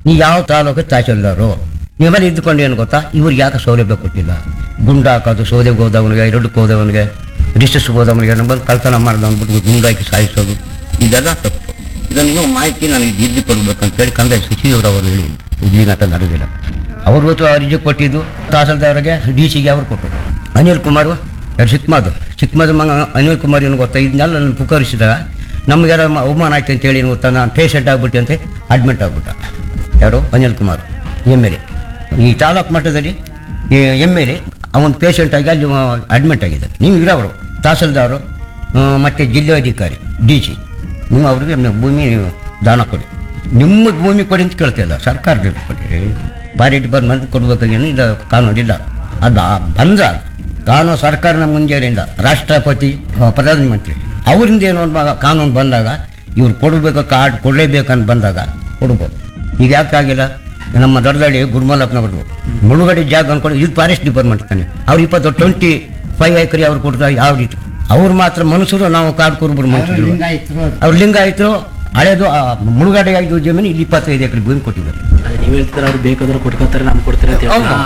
ನೀ ಯಾವ ತಾಲೂಕು ತಹಶೀಲ್ದಾರು ನಿಮ್ಮಲ್ಲಿ ಇದ್ದುಕೊಂಡು ಏನು ಗೊತ್ತಾ ಇವ್ರಿಗೆ ಯಾಕೆ ಸೌಲಭ್ಯ ಕೊಟ್ಟಿಲ್ಲ ಗುಂಡು ಹಾಕೋದು ಸೌದೆಗೆ ಹೋದವನಿಗೆ ಎರಡಕ್ಕೆ ಹೋದವನಿಗೆ ರಿಸಸ್ ಹೋದವನಿಗೆ ಬಂದು ಕಳ್ತನ ಮಾಡ್ದು ಅಂದ್ಬಿಟ್ಟು ಗುಂಡು ಹಾಕಿ ಸಾಯಿಸೋದು ಇದೆಲ್ಲ ತಪ್ಪು ಇದನ್ನು ಮಾಹಿತಿ ನನಗೆ ಇದ್ದು ಕೊಡ್ಬೇಕಂತೇಳಿ ಕಂದಾಯ ಸಚಿವರವರು ಹೇಳಿ ಹುಬ್ಳಿನಾಟ ನಡೆದಿಲ್ಲ ಅವರು ಇವತ್ತು ಅರ್ಜಿ ಕೊಟ್ಟಿದ್ದು ತಹಸೀಲ್ದಾರ್ಗೆ ಡಿ ಸಿಗೆ ಅವರು ಕೊಟ್ಟರು ಅನಿಲ್ ಕುಮಾರ್ ಯಾರು ಚಿಕ್ಕಮದು ಚಿಕ್ಕಮದು ಮಗ ಅನಿಲ್ ಕುಮಾರ್ ಏನು ಗೊತ್ತಾ ಇದನ್ನೆಲ್ಲ ನನ್ನ ಪುಕರಿಸಿದಾಗ ನಮಗೆಲ್ಲ ಮ- ಅವಮಾನ ಆಯ್ತು ಅಂತೇಳಿ ಏನು ಗೊತ್ತಾ ನಾನು ಪೇಷಂಟ್ ಆಗ್ಬಿಟ್ಟೆ ಅಂತ ಅಡ್ಮಿಟ್ ಆಗ್ಬಿಟ್ಟ ಯಾರು Anil Kumar M L A ಈ ತಾಲೂಕು ಮಟ್ಟದಲ್ಲಿ ಎಮ್ ಎಲ್ ಎ ಅವನು ಪೇಷಂಟ್ ಆಗಿ ಅಲ್ಲಿ ಅಡ್ಮಿಟ್ ಆಗಿದ್ದಾರೆ ನೀವು ಇರೋರು ತಹಸೀಲ್ದಾರು ಆ, ಮತ್ತೆ ಜಿಲ್ಲಾಧಿಕಾರಿ ಡಿ ಸಿ ನೀವು ಅವ್ರಿಗೆ ಮ- ಭೂಮಿ ದಾನ ಕೊಡಿ ನಿಮ್ಮ ಭೂಮಿ ಕೊಡಿ ಅಂತ ಕೇಳ್ತಿಲ್ಲ ಸರ್ಕಾರದಿಂದ ಕೊಡಿ ಬಾರಿ ಡಿಪಾರ್ಟ್ಮೆಂಟ್ ಕೊಡ್ಬೇಕಾಗೇನು ಇದು ಕಾನೂನು ಇಲ್ಲ ಅದು ಆ- ಬಂದ ಕಾನೂನು ಸರ್ಕಾರದ ಮುಂಜಾನೆಯಿಂದ ರಾಷ್ಟ್ರಪತಿ ಆ, ಪ್ರಧಾನಮಂತ್ರಿ ಅವರಿಂದ ಏನೋ ಒಂದು ಬ- ಕಾನೂನು ಬಂದಾಗ ಇವ್ರು ಕೊಡಬೇಕು ಕಾರ್ಡ್ ಕೊಡಲೇಬೇಕಂತ ಬಂದಾಗ ಕೊಡ್ಬೋದು ಈಗ ಯಾಕೆ ಆಗಿಲ್ಲ ನಮ್ಮ ದೊಡ್ಡದಳ್ಳಿ ಗುರುಮಲ್ಲಪ್ಪನವ್ರದ್ದು ಮುಳುಗಡೆ ಜಾಗ ಅನ್ಕೊಂಡು ಇದು ಫಾರೆಸ್ಟ್ ಡಿಪಾರ್ಟ್ಮೆಂಟ್ ತಾನೆ ಅವ್ರು ಇಪ್ಪತ್ತು ಟ್ವೆಂಟಿ ಫೈವ್ ಎಕರೆ ಅವ್ರು ಕೊಡ್ತಾರೆ ಯಾವ ರೀತಿ ಅವ್ರು ಮಾತ್ರ ಮನುಷ್ಯರು ನಾವು ಕಾಡು ಕುರುಬರು ಮನುಷ್ಯರು ಅವ್ರು ಲಿಂಗಾಯತರು ಹಳೇದು ಆ, ಮುಳುಗಡೆ ಆಗಿದ್ದು ಜಮೀನು ಇಲ್ಲಿ ಇಪ್ಪತ್ತೈದು ಎಕರೆ ಭೂಮಿ ಕೊಟ್ಟಿದ್ದಾರೆ ಅದೇ ನೀವ್ ಹೇಳ್ತೀರ ಅವ್ರು ಬೇಕಾದ್ರೆ ಕೊಟ್ಕೋತಾರೆ ನಮ್ಗೆ ಕೊಡ್ತಾರೆ ಅಂತ ಹೇಳ್ತಾರೆ.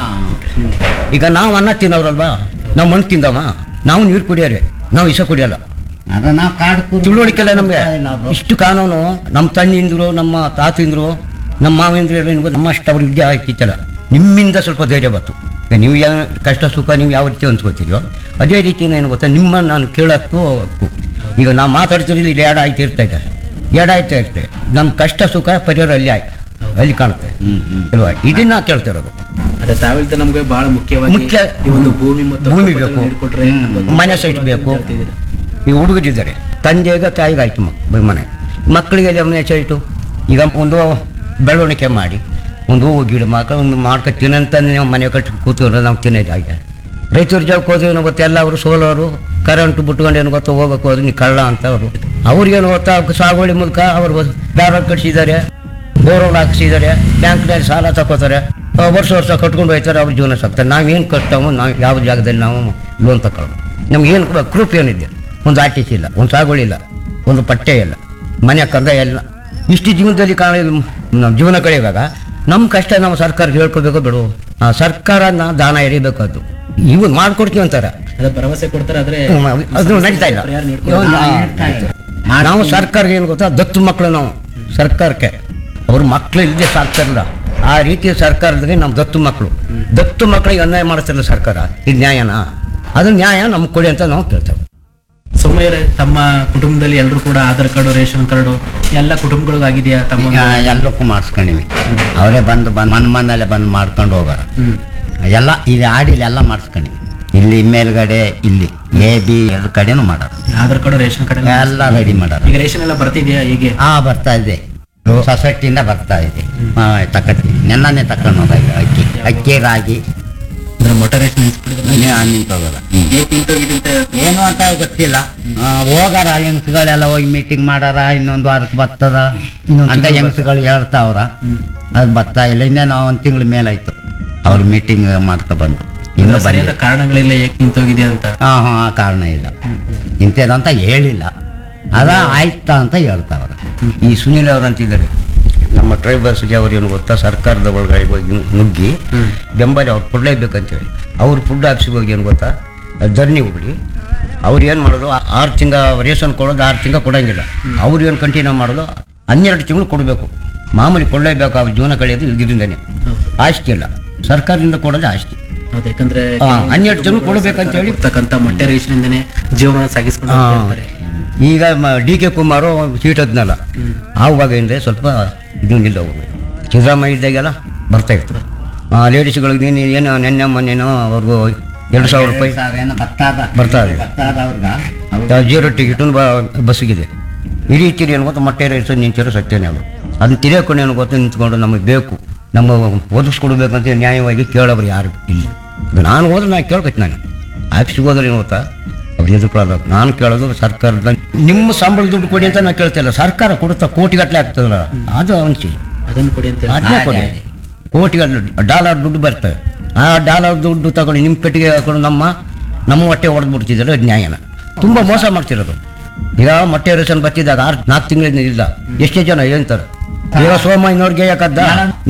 ಈಗ ನಾವು ಅನ್ನ ತಿನ್ನೋರಲ್ವಾ ನಾವು ಮಣ್ಣು ತಿಂದವ ನಾವು ನೀರು ಕುಡಿಯೋರೆ ನಾವು ಇಸ ಕುಡಿಯಲ್ಲ ಅದ ನಾವು ಕಾಡು ತಿಳುವಳಿಕೆ ಇಲ್ಲ ನಮಗೆ ಇಷ್ಟು ಕಾನೂನು ನಮ್ಮ ತಂದಿಂದ್ರು ನಮ್ಮ ತಾತಿಂದ್ರು ನಮ್ಮ ಮಾವೇಂದ್ರ ನಮ್ಮ ಅಷ್ಟು ಅವ್ರ ವಿದ್ಯೆ ಹಾಕಿತ್ತಲ್ಲ ನಿಮ್ಮಿಂದ ಸ್ವಲ್ಪ ಧೈರ್ಯ ಬಂತು ಈಗ ನೀವು ಯಾವ ಕಷ್ಟ ಸುಖ ನೀವು ಯಾವ ರೀತಿ ಅನ್ಸ್ಕೋತೀರೋ ಅದೇ ರೀತಿ ಏನು ಗೊತ್ತಾ ನಿಮ್ಮ ನಾನು ಕೇಳಕ್ಕೂ ಹಕ್ಕು. ಈಗ ನಾವು ಮಾತಾಡ್ತಿರೋದು ಇಲ್ಲಿ ಎರಡು ಆಯ್ತು ಇರ್ತಾ ಇದೆ ಎರಡು ಆಯ್ತಾ ಇರ್ತದೆ ನಮ್ಮ ಕಷ್ಟ ಸುಖ ಪರಿಹಾರ ಅಲ್ಲಿ ಆಯ್ತು ಅಲ್ಲಿ ಕಾಣುತ್ತೆ ಅಲ್ವಾ ಇದನ್ನ ಕೇಳ್ತಿರೋದು ಅದೇ ತಾವ್ ಹೇಳ್ತಾರೆ ನಮ್ಗೆ ಬಹಳ ಮುಖ್ಯವಾಗಿ ಮುಖ್ಯ ಈ ಒಂದು ಭೂಮಿ ಮತ್ತು ಭೂಮಿ ಹಕ್ಕುಪತ್ರ ಬೇಕು. ನೀಡ್ಕೊಟ್ರೆ ನಮ್ಗೊಂದು ಮನೆ ಸೈಟ್ ಬೇಕು ಹೇಳ್ತಿದ್ದೀರಾ. ಈಗ ಹುಡುಗರಿದ್ದಾರೆ ತಂದೆಗೆ ತಾಯಿಗೆ ಆಯ್ತು ಮ- ಮನೆ ಮಕ್ಕಳಿಗೆ ಮನೆ ಸೈಟು ಈಗ ಒಂದು ಬೆಳವಣಿಗೆ ಮಾಡಿ ಒಂದು ಹೂವು ಗಿಡ ಮಕ್ಕಳು ಒಂದು ಮಾಡ್ಕೊ ತಿನ್ನಂತ ನೀವು ಮನೆ ಕಟ್ಟಿ ಕೂತ್ಕೊಂಡ್ರೆ ನಾವು ತಿನ್ನೋದಾಗೆ ರೈತರ ಜಾಗಕ್ಕೆ ಹೋದ್ರೆ ಏನು ಗೊತ್ತಾ ಎಲ್ಲ ಅವರು ಸೋಲೋರು ಕರೆಂಟ್ ಬಿಟ್ಕೊಂಡು ಏನು ಗೊತ್ತಾ ಹೋಗಕ್ಕೆ ಹೋದ್ರೆ ನೀ ಕಳ್ಳ ಅಂತ ಅವರು ಅವ್ರಿಗೇನು ಗೊತ್ತಾ ಸಾಗುವಳಿ ಮೂಲಕ ಅವರು ದಾರ ಕಟ್ಸಿದ್ದಾರೆ ಬೋರ್ವೆಲ್ ಹಾಕ್ಸಿದ್ದಾರೆ ಬ್ಯಾಂಕ್ನಲ್ಲಿ ಸಾಲ ತಗೋತಾರೆ ಆ, ವರ್ಷ ವರ್ಷ ಕಟ್ಕೊಂಡು ಹೋಯ್ತಾರೆ ಅವ್ರ ಜೀವನ ಸಾಕ್ತಾರೆ ನಾವೇನು ಕಟ್ಟಾಮೋ ನಾವು ಯಾವ ಜಾಗದಲ್ಲಿ ನಾವು ಲೋನ್ ತಗೊಳ್ಳೋದು ನಮ್ಗೆ ಏನು ಕೂಡ ಗ್ರೂಪ್ ಏನಿದೆ ಒಂದು ಆರ್ ಟಿ ಸಿ ಇಲ್ಲ ಒಂದು ಸಾಗುವಳಿ ಇಲ್ಲ ಒಂದು ಪಟ್ಟೆ ಇಲ್ಲ ಮನೆ ಕಂದಾಯ ಇಲ್ಲ ಇಷ್ಟು ಜೀವನದಲ್ಲಿ ಕಾಣ ನಮ್ಮ ಜೀವನ ಕಳೆಯುವಾಗ ನಮ್ಮ ಕಷ್ಟ ನಾವು ಸರ್ಕಾರಕ್ಕೆ ಹೇಳ್ಕೋಬೇಕು ಬಿಡು ಆ ಸರ್ಕಾರನ ದಾನ ಎರಿಬೇಕು ಅದು ಇವು ಮಾಡ್ಕೊಡ್ತೀವಿ ಅಂತಾರೆ ಅದೇ ಭರವಸೆ ಕೊಡ್ತಾರೆ ಆದ್ರೆ ಹ್ಮ್, ಅದು ನಡೀತಾ ಇಲ್ಲ ಪರಿಹಾರ ನೀಡ್ಕೊಡಲ್ಲ. ನಾವು ಸರ್ಕಾರಕ್ಕೆ ಏನು ಗೊತ್ತಾ ದತ್ತು ಮಕ್ಕಳು ನಾವು ಸರ್ಕಾರಕ್ಕೆ ಅವ್ರ ಮಕ್ಕಳು ಇಲ್ಲದೆ ಸಾಕ್ತಾರಲ್ಲ ಆ ರೀತಿ ಸರ್ಕಾರದಲ್ಲಿ ನಮ್ಮ ದತ್ತು ಮಕ್ಕಳು ದತ್ತು ಮಕ್ಕಳಿಗೆ ಅನ್ಯಾಯ ಮಾಡಿಸ್ತಾರಲ್ಲ ಸರ್ಕಾರ ಇದು ನ್ಯಾಯನಾ ಅದು ನ್ಯಾಯ ನಮ್ಗೆ ಕೊಡಿ ಅಂತ ನಾವು ಕೇಳ್ತೇವೆ ಸುಮ್ಮನೆ ತಮ್ಮ ಕುಟುಂಬದಲ್ಲಿ ಎಲ್ಲರೂ ಕೂಡ ಆಧಾರ್ ಕಾರ್ಡು ರೇಷನ್ ಕಾರ್ಡು ಎಲ್ಲ ಕುಟುಂಬಗಳಿಗಾಗಿದೆಯಾ ತಮ್ಮ ಒಂದು- ಎಲ್ಲಕ್ಕೂ ಮಾಡಿಸ್ಕೊಂಡಿವಿ ಅವರೇ ಬಂದು ಬಂದು ಮನ್ ಮನೆಯಲ್ಲೇ ಬಂದು ಮಾಡ್ಕೊಂಡು ಹೋಗಾರ ಹ್ಮ್. ಎಲ್ಲ ಇಲ್ಲಿ ಆಡಿಲಿ ಎಲ್ಲ ಮಾಡಿಸ್ಕೊಂಡಿವಿ ಇಲ್ಲಿ ಮೇಲ್ಗಡೆ ಇಲ್ಲಿ ಎ ಬಿ ಎರಡು ಕಡೆನೂ ಮಾಡೋರು ಆಧಾರ್ ಕಾರ್ಡು ರೇಷನ್ ಕಾರ್ಡ್ ಎಲ್ಲ ಎಲ್ಲ ರೆಡಿ ಮಾಡೋರು ಈಗ ರೇಷನ್ ಎಲ್ಲ ಬರ್ತಿದ್ಯಾ ಹೇಗೆ ಹಾ ಬರ್ತಾ ಇದೆ ಸೊಸೈಟಿಯಿಂದ ಬರ್ತಾ ಇದೆ ಹಾ, ತಕತ್ತೀನಿ ನೆನ್ನೆ ತಕೊಂಡು ಹೋಗ ಅಕ್ಕಿ ಅಕ್ಕಿ ರಾಗಿ ಅಂದ್ರೆ ಮೊಟ್ಟ ರೇಷನ್ ನಿಂತೋಗಲ್ಲ ಹ್ಮ್. ನಿಂತೋಗಿದ್ದಂತ ಏನು ಅಂತ ಗೊತ್ತಿಲ್ಲ ಆ, ಹೋಗಾರ ಹೆಂಗಸುಗಳೆಲ್ಲ ಹೋಗಿ ಮೀಟಿಂಗ್ ಮಾಡಾರ ಇನ್ನೊಂದು ವಾರಕ್ಕೆ ಬರ್ತದ ಅಂತ ಹೆಂಗಸುಗಳು ಹೇಳ್ತಾವ್ರ ಅದು ಬರ್ತಾ ಇಲ್ಲ ಇನ್ನೇನು ಒಂದು ತಿಂಗಳ ಮೇಲಾಯ್ತು ಅವ್ರು ಮೀಟಿಂಗ್ ಮಾಡ್ಕೊ ಬಂದು ಇನ್ನು ಸರಿಯಾದ ಬಂದಿಲ್ಲ ಕಾರಣಗಳಿಲ್ಲ ಏಕೆ ನಿಂತೋಗಿದ್ಯಾ ಅಂತ ಹಾ ಹಾ ಆ ಕಾರಣ ಇಲ್ಲ ಇಂಥದಂತ ಹೇಳಿಲ್ಲ ಅದ ಆಯ್ತಾ ಅಂತ ಹೇಳ್ತಾವ್ರ ಈ ಸುನೀಲ್ ಅವರು ಅಂತಿದ್ದಾರೆ ನಮ್ಮ ಟ್ರೈಬಲ್ಸ್ಗೆ ಅವ್ರು ಏನು ಗೊತ್ತಾ ಸರ್ಕಾರದ ಒಳಗಡೆ ಹೋಗಿ ನುಗ್ಗಿ ಬೆಂಬಲ ಅವ್ರು ಕೊಡಲೇಬೇಕಂತೇಳಿ ಅವ್ರು ಫುಡ್ ಆಫೀಸಿಗೆ ಹೋಗಿ ಏನು ಗೊತ್ತಾ ಧರಣಿ ಹೋಗ್ಲಿ ಅವ್ರು ಏನು ಮಾಡೋದು ಆ- ಆರು ತಿಂಗ ರೇಷನ್ ಕೊಡೋದು ಆರು ತಿಂಗ ಕೊಡಂಗಿಲ್ಲ ಅವ್ರು ಏನು ಕಂಟಿನ್ಯೂ ಮಾಡೋದು ಹನ್ನೆರಡು ತಿಂಗಳು ಕೊಡಬೇಕು ಮಾಮೂಲಿ ಕೊಡಲೇಬೇಕು ಅವ್ರ ಜೀವನ ಕಳೆಯೋದು ಇದರಿಂದನೇ ಆಸ್ತಿ ಇಲ್ಲ ಸರ್ಕಾರದಿಂದ ಕೊಡೋದು ಆಸ್ತಿ ಹೌದು ಯಾಕಂದ್ರೆ ಹಾ, ಹನ್ನೆರಡು ಜನ ಕೊಡ್ಬೇಕಂತ ಹೇಳಿ- ಕೊಡ್ತಕ್ಕಂಥ ಮೊಟ್ಟೆ ರೇಷನ್ ಇಂದನೇ ಜೀವನ ಸಾಗಿಸ್ಕೊಂಡು ಹಾ. ಹೋಗ್ತಾ ಇರ್ತಾರೆ. ಈಗ ಡಿ ಕೆ ಕುಮಾರು ಸೀಟ್ ಹದ್ನಲ್ಲ ಆವಾಗದಿಂದ ಸ್ವಲ್ಪ ಇದು ನಿಲ್ಲವು ಸಿದ್ದರಾಮಯ್ಯ ಇದ್ದಾಗೆಲ್ಲ ಬರ್ತಾ ಇತ್ತು ಲೇಡೀಸ್ಗಳಿಗೆ ನೀನು ಏನು ನೆನ್ನೆ ಮೊನ್ನೆನೋ ಅವ್ರಿಗೂ ಎರಡು ಸಾವಿರ ರೂಪಾಯಿ ಏನೋ ಬರ್ತದ ಬರ್ತಾ ಇದೆ. ಬರ್ತದ ಅವ್ರಿಗೆ ಜೀರೋ ಟಿಕೆಟ್ ಬಸ್ಸಿಗಿದೆ ಈ ರೀತಿ ಏನು ಗೊತ್ತಾ ಮೊಟ್ಟೆ ರೈಸ್ ನಿಂತಿರೋ ಸತ್ಯನೇ ಅದು ಅದನ್ನ ತಿರ್ಕೊಂಡು ಏನು ಗೊತ್ತಾ ನಿಂತ್ಕೊಂಡು ನಮಗೆ ಬೇಕು ನಮ್ಮ ಒದಗಿಸ್ಕೊಡ್ಬೇಕಂತ ನ್ಯಾಯವಾಗಿ ಕೇಳೋರು ಯಾರು ಇಲ್ಲ ಇದು ನಾನು ಹೋದ್ರೆ ನಾನು ಕೇಳ್ಕೊತೀನಿ ನಾನು ಆಫೀಸ್ಗೆ ಹೋದ್ರೆ ಏನು ಗೊತ್ತಾ ಅವ್ರು ಎದುರ್ಕೊಳ್ಳೋದು ನಾನು ಕೇಳೋದು ಸರ್ಕಾರದ ನಿಮ್ಮ ಸಂಬಳ ದುಡ್ಡು ಕೊಡಿ ಅಂತ ನಾನು ಕೇಳ್ತಿಲ್ಲ ಸರ್ಕಾರ ಕೊಡುತ್ತಾ ಕೋಟಿಗಟ್ಟಲೆ ಆಗ್ತದಲ್ಲ ಅದು ಅನ್ಸಿ ಅದನ್ನು ಕೊಡಿ ಅಂತ ಹೇಳಿ. ಅದನ್ನೇ ಕೊಡಿ ಕೋಟಿಗಟ್ಟಲೆ ಡಾಲರ್ ದುಡ್ಡು ಬರ್ತವೆ ಆ ಡಾಲರ್ ದುಡ್ಡು ತಗೊಂಡು ನಿಮ್ಮ ಪೆಟ್ಟಿಗೆ ಹಾಕೊಂಡು ನಮ್ಮ ನಮ್ಮ ಹೊಟ್ಟೆ ಹೊಡೆದು ಬಿಡ್ತಿದ್ದಾರೆ ಅದು ನ್ಯಾಯನ ತುಂಬ ಮೋಸ ಮಾಡ್ತಿರೋದು ಈಗ ಮೊಟ್ಟೆ ರೇಷನ್ ಬರ್ತಿದ್ದಾಗ ಆರು ನಾಲ್ಕು ತಿಂಗಳಿಂದ ಇಲ್ಲ ಎಷ್ಟೇ ಜನ ಹೇಳ್ತಾರೆ ಈಗ ಸೋಮಯ್ಯನವ್ರಿಗೆ ಯಾಕದ್ದ